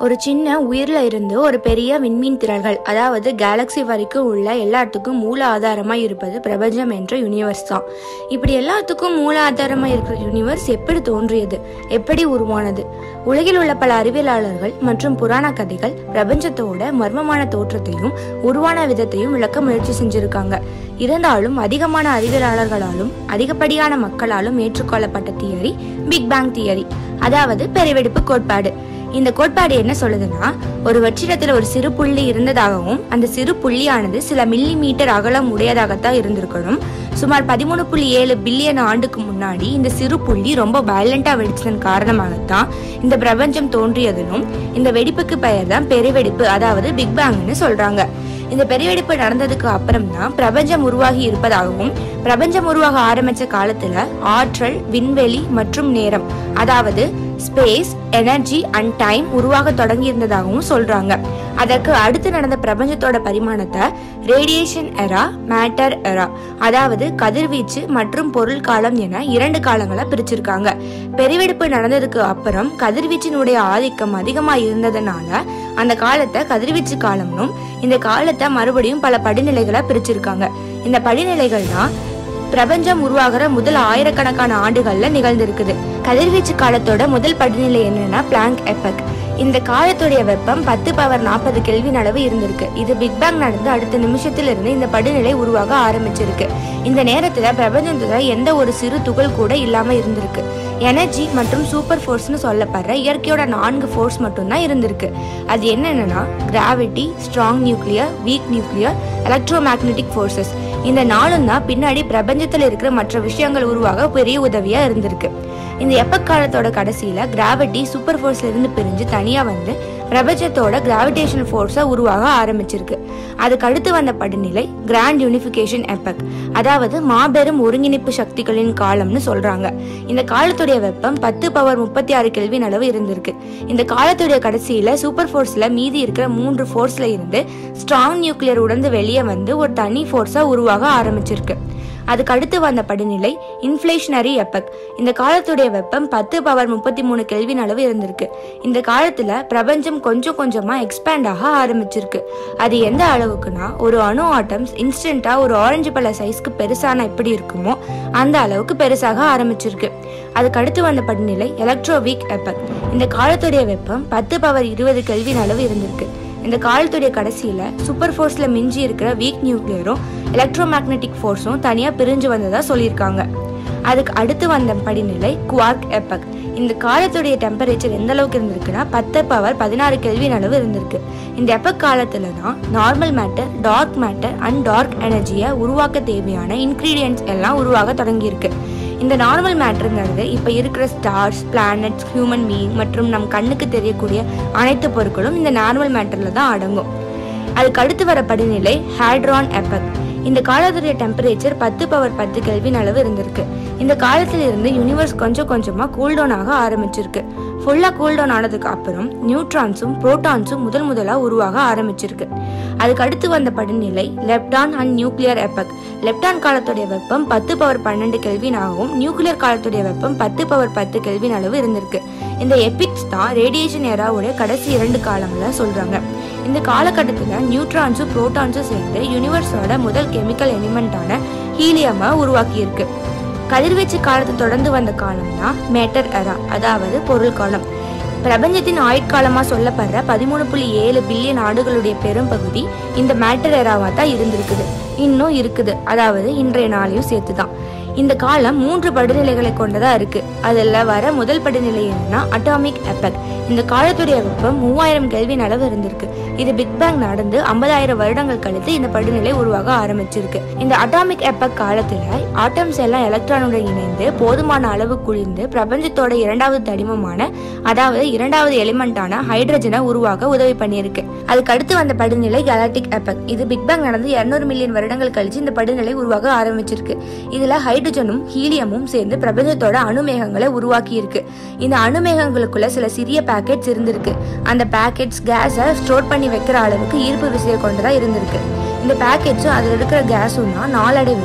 ஒரு சின்ன உயிர்ல இருந்து ஒரு பெரிய விண்மீன் திரள்கள் அதாவது கேலக்ஸி வரைக்கும் உள்ள எல்லாத்துக்கும் மூல ஆதாரமா இருப்பது பிரபஞ்சம் என்ற யூனிவர்ஸ் தான் இப்படி எல்லாத்துக்கும் மூல ஆதாரமா இருக்கிற யூனிவர்ஸ் எப்படி தோன்றியது எப்படி உருவானது உலகில் உள்ள பல அறிவியலாளர்கள் மற்றும் புராண கதைகள் பிரபஞ்சத்தோட மர்மமான தோற்றத்தையும் உருவான விதத்தையும் விளக்க முயற்சி செஞ்சிருக்காங்க இருந்தாலும் அதிகமான அறிவியலாளர்களாலும் அதிகப்படியான மக்களாலும் ஏற்றுக்கொள்ளப்பட்ட தியரி பிக் பேங் தியரி அதாவது பெருவெடிப்பு கோட்பாடு இந்த கோட்பாடு என்ன சொல்லுதுன்னா ஒரு வெற்றிடத்துல ஒரு சிறு புள்ளி இருந்ததாகவும் அந்த சிறு புள்ளியானது சில மில்லி மீட்டர் அகலம் உடையதாகத்தான் இருந்திருக்கணும் சுமார் பதிமூணு புள்ளி ஏழு பில்லியன் ஆண்டுக்கு முன்னாடி இந்த சிறு புள்ளி ரொம்ப வயலண்டா வெடிச்சதன் காரணமாகத்தான் இந்த பிரபஞ்சம் தோன்றியதுனும் இந்த வெடிப்புக்கு பெயர் தான் பெருவெடிப்பு அதாவது பிக் பேங்னு சொல்றாங்க இந்த பெருவெடிப்பு நடந்ததுக்கு அப்புறம் தான் பிரபஞ்சம் உருவாகி இருப்பதாகவும் பிரபஞ்சம் உருவாக ஆரம்பிச்ச காலத்துல ஆற்றல் விண்வெளி மற்றும் நேரம் அதாவது ஸ்பேஸ் எனர்ஜி அண்ட் டைம் உருவாக தொடங்கி இருந்ததாகவும் சொல்றாங்க அதற்கு அடுத்து நடந்த பிரபஞ்சத்தோட பரிமாணத்தை ரேடியேஷன் எரா மேட்டர் எரா அதாவது கதிர்வீச்சு மற்றும் பொருள் காலம் என இரண்டு காலங்களா பிரிச்சிருக்காங்க பெருவெடிப்பு நடந்ததுக்கு அப்புறம் கதிர்வீச்சினுடைய ஆதிக்கம் அதிகமா இருந்ததுனால அந்த காலத்தை கதிர்வீச்சு காலம்னும் இந்த காலத்தை மறுபடியும் பல படிநிலைகளா பிரிச்சிருக்காங்க இந்த படிநிலைகள் தான் பிரபஞ்சம் உருவாகிற முதல் ஆயிரக்கணக்கான ஆண்டுகள்ல நிகழ்ந்திருக்குது கதிர்வீச்சு காலத்தோட முதல் படிநிலை என்னன்னா பிளாங்க் எபக் இந்த காலத்துடைய வெப்பம் பத்து பவர் நாற்பது கெல்வின் அளவு இருந்திருக்கு இது பிக் பேங் நடந்து அடுத்த நிமிஷத்துல இருந்து இந்த படிநிலை உருவாக ஆரம்பிச்சிருக்கு இந்த நேரத்துல பிரபஞ்சத்துல எந்த ஒரு சிறு துகள் கூட இல்லாம இருந்திருக்கு எனர்ஜி மற்றும் சூப்பர் ஃபோர்ஸ்னு சொல்லப்படுற இயற்கையோட நான்கு ஃபோர்ஸ் மட்டும்தான் இருந்திருக்கு அது என்னென்னா gravity strong nuclear weak nuclear electromagnetic forces இந்த நாளும் தான் பின்னாடி பிரபஞ்சத்தில் இருக்கிற மற்ற விஷயங்கள் உருவாக பெரிய உதவியா இருந்திருக்கு இந்த எப்பக் காலத்தோட கடைசியில கிராவிட்டி சூப்பர் ஃபோர்ஸ்ல இருந்து பிரிஞ்சு தனியா வந்து பிரபஞ்சத்தோட கிராவிடேஷனல் ஃபோர்ஸா உருவாக ஆரம்பிச்சிருக்கு அதுக்கு அடுத்து வந்த படிநிலை கிராண்ட் யூனிஃபிகேஷன் எபக் அதாவது மாபெரும் ஒருங்கிணைப்பு சக்திகளின் காலம்னு சொல்றாங்க இந்த காலத்துடைய வெப்பம் பத்து பவர் முப்பத்தி ஆறு கெல்வின் அளவு இருந்திருக்கு இந்த காலத்துடைய கடைசியில சூப்பர் ஃபோர்ஸ்ல மீதி இருக்கிற மூன்று ஃபோர்ஸ்ல இருந்து ஸ்ட்ராங் நியூக்ளியர் உடந்து வெளியே வந்து ஒரு தனி ஃபோர்ஸா உருவாக ஆரம்பிச்சிருக்கு அதுக்கு அடுத்து வந்த படிநிலை இன்ஃப்ளேஷனரி எபக் இந்த காலத்துடைய வெப்பம் பத்து பவர் முப்பத்தி மூணு கெல்வின் அளவு இருந்திருக்கு இந்த காலத்துல பிரபஞ்சம் கொஞ்சம் கொஞ்சமா எக்ஸ்பேண்ட் ஆக ஆரம்பிச்சிருக்கு அது எந்த அளவுக்குன்னா ஒரு அணு ஆட்டம்ஸ் இன்ஸ்டன்டா ஒரு ஆரஞ்சு பழ சைஸ்க்கு பெருசான எப்படி இருக்குமோ அந்த அளவுக்கு பெருசாக ஆரம்பிச்சிருக்கு அதுக்கு அடுத்து வந்த படிநிலை எலக்ட்ரோவீக் எபக் இந்த காலத்துடைய வெப்பம் பத்து பவர் இருபது கெல்வின் அளவு இருந்திருக்கு இந்த காலத்துடைய கடைசியில சூப்பர் ஃபோர்ஸ்ல மிஞ்சி இருக்கிற வீக் நியூக்ளியரும் எலக்ட்ரோ மேக்னெட்டிக் ஃபோர்ஸும் தனியா பிரிஞ்சு வந்ததா சொல்லியிருக்காங்க அதுக்கு அடுத்து வந்த படிநிலை குவார்க் எபக் இந்த காலத்துடைய டெம்பரேச்சர் எந்த அளவுக்கு இருந்திருக்குன்னா பத்து பவர் பதினாறு கெல்வின் அளவு இருந்திருக்கு இந்த எபக் காலத்துல தான் normal matter dark matter and dark எனர்ஜியை உருவாக்க தேவையான இன்க்ரீடியன்ட்ஸ் எல்லாம் உருவாக தொடங்கியிருக்கு இந்த நார்மல் மேட்டருங்கிறது இப்போ இருக்கிற ஸ்டார்ஸ் பிளானட்ஸ் ஹியூமன் பீயிங் மற்றும் நம் கண்ணுக்கு தெரியக்கூடிய அனைத்து பொருட்களும் இந்த நார்மல் மேட்டரில் தான் அடங்கும் அதுக்கு அடுத்து வர படிநிலை ஹேட்ரான் எபக் இந்த காலத்துடைய டெம்பரேச்சர் பத்து பவர் பத்து கெல்வின் அளவு இருந்திருக்கு இந்த காலத்துல இருந்து யூனிவர்ஸ் கொஞ்சம் கொஞ்சமா கூல்டவுன் ஆக ஆரம்பிச்சிருக்கு ஃபுல்லா கூல்டவுன் ஆனதுக்கு அப்புறம் நியூட்ரான்ஸும் புரோட்டான்ஸும் முதல் முதலா உருவாக ஆரம்பிச்சிருக்கு அதுக்கு அடுத்து வந்த படிநிலை lepton and nuclear epoch lepton காலத்துடைய வெப்பம் பத்து பவர் பன்னெண்டு கெல்வின் ஆகவும் நியூக்ளியர் காலத்துடைய வெப்பம் பத்து பவர் பத்து கெல்வின் அளவு இருந்திருக்கு இந்த எபிக்ஸ் தான் ரேடியேஷன் ஏராவுடைய கடைசி இரண்டு காலங்களை சொல்றாங்க இந்த காலகட்டத்தில் நியூட்ரான்ஸும் புரோட்டான்ஸும் சேர்ந்து யூனிவர்ஸோட முதல் கெமிக்கல் எலிமெண்டான ஹீலியமை உருவாக்கியிருக்கு கதிர்வீச்சு காலத்தை தொடர்ந்து வந்த காலம் தான் மேட்டர் எரா அதாவது பொருள் காலம் பிரபஞ்சத்தின் ஆயுட்காலமாக சொல்லப்படுற பதிமூணு புள்ளி ஏழு பில்லியன் ஆடுகளுடைய பெரும்பகுதி இந்த மேட்டர் எராவாக தான் இருந்திருக்குது இன்னும் இருக்குது அதாவது இன்றைய நாளையும் சேர்த்து தான் இந்த காலம் மூன்று படிநிலைகளை கொண்டதா இருக்கு அதில் வர முதல் படிநிலை என்னன்னா அட்டாமிக் எபக் இந்த காலத்துடைய வெப்பம் மூவாயிரம் கெல்வின் அளவு இருந்திருக்கு இது பிக் பேங் நடந்து ஐம்பதாயிரம் வருடங்கள் கழித்து இந்த படிநிலை உருவாக ஆரம்பிச்சிருக்கு இந்த அட்டாமிக் எபக் காலத்துல ஆட்டம்ஸ் எல்லாம் எலக்ட்ரானுடன் இணைந்து போதுமான அளவு குளிர்ந்து பிரபஞ்சத்தோட இரண்டாவது தடிமமான அதாவது இரண்டாவது எலிமெண்டான ஹைட்ரஜனை உருவாக உதவி பண்ணியிருக்கு அதுக்கு அடுத்து வந்த படிநிலை கலாக்டிக் எபக் இது பிக் பேங் நடந்து இருநூறு மில்லியன் வருடங்கள் கழிச்சு இந்த படிநிலை உருவாக ஆரம்பிச்சிருக்கு இதுல ஹைட்ரஜனும் ஹீலியமும் சேர்ந்து பிரபஞ்சத்தோட அணுமேகங்களை உருவாக்கி இருக்கு இந்த அணுமேகங்களுக்குள்ள சில சிறிய பேக்கெட்ஸ் இருந்திருக்கு அந்த பேக்கெட்ஸ் கேஸை ஸ்டோர் பண்ணி வைக்கிற அளவுக்கு ஈர்ப்பு விசையை கொண்டதா இருந்திருக்கு இந்த பேக்கெட்ஸும் அதில் இருக்கிற கேஸும் தான் நாளடைவில்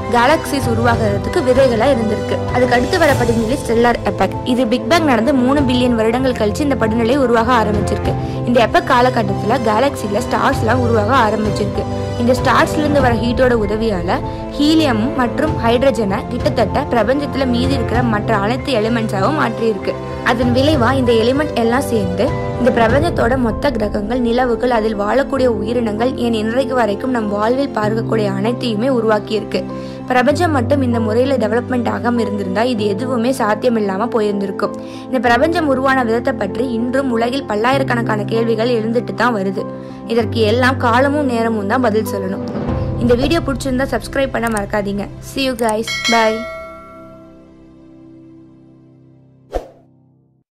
கேலக்சிஸ் உருவாகிறதுக்கு விதைகளா இருந்திருக்கு அதுக்கு அடுத்து வர படிநிலை ஸ்டெல்லார் எபக் இது பிக் பேங் நடந்து மூணு பில்லியன் வருடங்கள் கழிச்சு இந்த படிநிலை உருவாக ஆரம்பிச்சிருக்கு இந்த எபக் காலகட்டத்தில் கேலக்சியில் ஸ்டார்ஸ்லாம் உருவாக ஆரம்பிச்சிருக்கு இந்த ஸ்டார்ஸ்ல இருந்து வர ஹீட்டோட உதவியால ஹீலியம் மற்றும் ஹைட்ரஜனை கிட்டத்தட்ட பிரபஞ்சத்துல மீதி இருக்கிற மற்ற அனைத்து எலிமெண்ட்ஸாகவும் மாற்றியிருக்கு அதன் விளைவா இந்த எலிமெண்ட் எல்லாம் சேர்ந்து இந்த பிரபஞ்சத்தோட மொத்த கிரகங்கள் நிலவுகள் அதில் வாழக்கூடிய உயிரினங்கள் ஏன் இன்றைக்கு வரைக்கும் நம் வாழ்வில் பார்க்கக்கூடிய அனைத்தையுமே உருவாக்கியிருக்கு பிரபஞ்சம் மட்டும் இந்த முறையில் டெவலப்மெண்ட் ஆகாம இருந்திருந்தா இது எதுவுமே சாத்தியம் இல்லாம போயிருந்திருக்கும் இந்த பிரபஞ்சம் உருவான விதத்தை பற்றி இன்றும் உலகில் பல்லாயிரக்கணக்கான கேள்விகள் எழுந்துட்டு தான் வருது இதற்கு எல்லாம் காலமும் நேரமும் தான் பதில் சொல்லணும் இந்த வீடியோ பிடிச்சிருந்தா சப்ஸ்கிரைப் பண்ண மறக்காதீங்க see you guys bye